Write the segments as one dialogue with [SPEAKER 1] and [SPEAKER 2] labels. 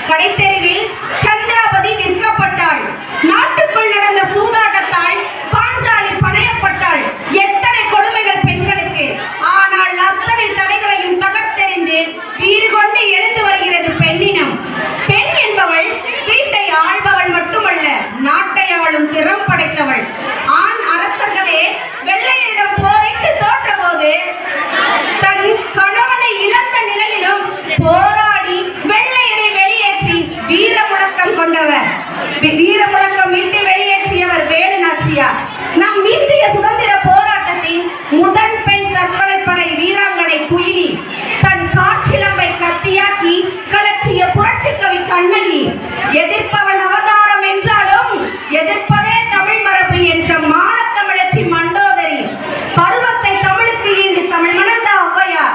[SPEAKER 1] கடைத்தெருவில் சந்திராபதி விற்கப்பட்டாள் நாட்டுக்குள் நடந்த சூதாட்டத்தால் பாஞ்சாலி பணையப்பட்டாள் எத்தனை கொடுமைகள் பெண்களுக்கு ஆனால் அத்தனை தடைகளையும் தகர்த்தெறிந்து வீறு கொண்டு எழுந்து வருகிறது பெண்ணினம் பெண் என்பவள் வீட்டை ஆள்பவள் மட்டுமல்ல நாட்டை ஆளும் திறம் படைத்தவள் ஆண் அரசர்களே வெள்ளையரிடம் போரிட்டு தோற்றபோது தன் கணவனை இழந்த நிலையிலும் போராடி வெள்ளையரை வெளியேற்றி வீர முழக்கம் கொண்டவர் வி- வீர முழக்கம் விட்டு வெளியேற்றியவர் வேலு நாச்சியார் நம் இந்திய சுதந்திர போராட்டத்தின் முதல் பெண் தற்கொலைப்படை வீராங்கனை குயிலி தன் காற்றிலம்பை கத்தியாக்கி கலற்றிய புரட்சிக்கவி கண்ணகி எதிர்ப்பவன் அவதாரம் என்றாலும் எதிர்ப்பதே தமிழ் மரபு என்ற மானத்தமிழச்சி மண்டோதரி பருவத்தை தமிழுக்கு ஈண்டு தமிழ் மணந்த ஔவையார்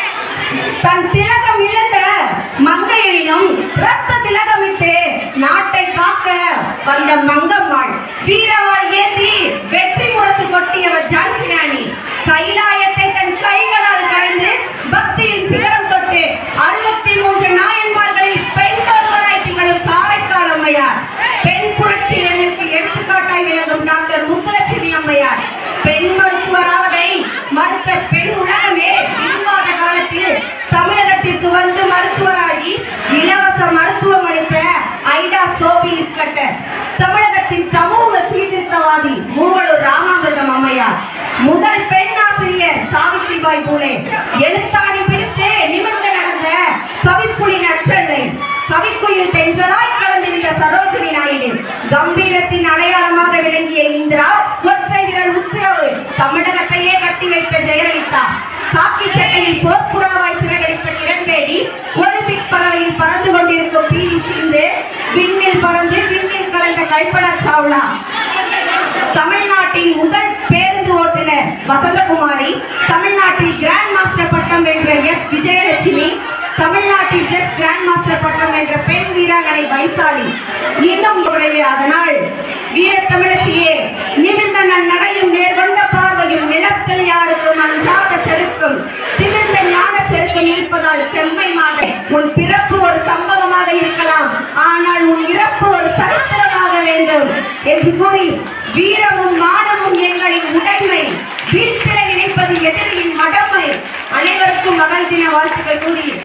[SPEAKER 1] தன் திலகம் இழந்த மங்கையரினும் ரத்த திலகமிட்டு நாட்டை காக்க வந்த மங்கம்மாள் வீரவாள் ஏந்தி வெற்றி முரசு கொட்டியவர் ஜான்சி ராணி கைலாயத்தை தன் கைகளால் கடைந்து பக்தியின் சிகரம் தொட்டு அறுபத்தி மூன்று நாயன்மார்களில் பெண் ஒருவராய் திகழும் காரைக்கால் அம்மையார் பெண் புரட்சியர்களுக்கு எடுத்துக்காட்டாய் விளங்கும் டாக்டர் முத்துலட்சுமி அம்மையார் பெண் மருத்துவராவதை மறுத்த பெண் உலகமே விரும்பாத காலத்தில் தமிழகத்திற்கு வந்து மருத்துவராகி இலவச மருத்துவம் அளித்த ஐடா சோபி இஸ்கட்டர் தமிழகத்தின் சமூக சீர்திருத்தவாதி மூவலூர் ராமாமிர்தம் அம்மையார் முதல் பெண் ஆசிரியர் சாவித்ரிபாய் பூலே எழுத்தாணி பிடித்து நிமிர்ந்து நடந்த கவிப்புலி நற்றல்லை கவிக்குயில் தென்றலாய் கலந்திருந்த சரோஜினி நாயுடு கம்பீரத்தின் அடையாளமாக விளங்கிய இந்திரா ஒற்றை விரல் உத்தரவு தமிழகத்தையே கட்டி வைத்த ஜெயலலிதா காக்கி சட்டையில் போர்ப்புறாவாய் சிறகடித்த கிரண்பேடி ஒலிம்பிக் பறவையில் பறந்து கொண்டிருக்கும் பி வி சிந்து விண்ணில் பறந்து விண்ணில் கலந்த கல்பனா சாவ்லா தமிழ்நாட்டின் முதல் பேருந்து ஓட்டுநர் வசந்தகுமாரி தமிழ்நாட்டில் கிராண்ட் மாஸ்டர் பட்டம் வென்ற எஸ் விஜயலட்சுமி தமிழ்நாட்டில் ஜெஸ் கிராண்ட் மாஸ்டர் பட்டம் வென்ற பெண் வீராங்கனை வைசாலி இன்னும் குறைவே அதனால் வீர தமிழச்சியே நிமிர்ந்த நன் நடையும் நேர்கொண்ட பார்வையும் நிலத்தில் யாருக்கும் அஞ்சாத செருக்கும் திமிர்ந்த ஞான செருக்கும் இருப்பதால் செம்மை மாத உன் பிறப்பு ஒரு சம்பவமாக இருக்கலாம் ஆனால் உன் இறப்பு ஒரு சரித்திரமாக வேண்டும் என்று கூறி வீரமும் மானமும் எங்களின் உடைமை வீழ்த்திட நினைப்பது எதிரியின் மடமை அனைவருக்கும் மகள் தின வாழ்த்துக்கள் கூறி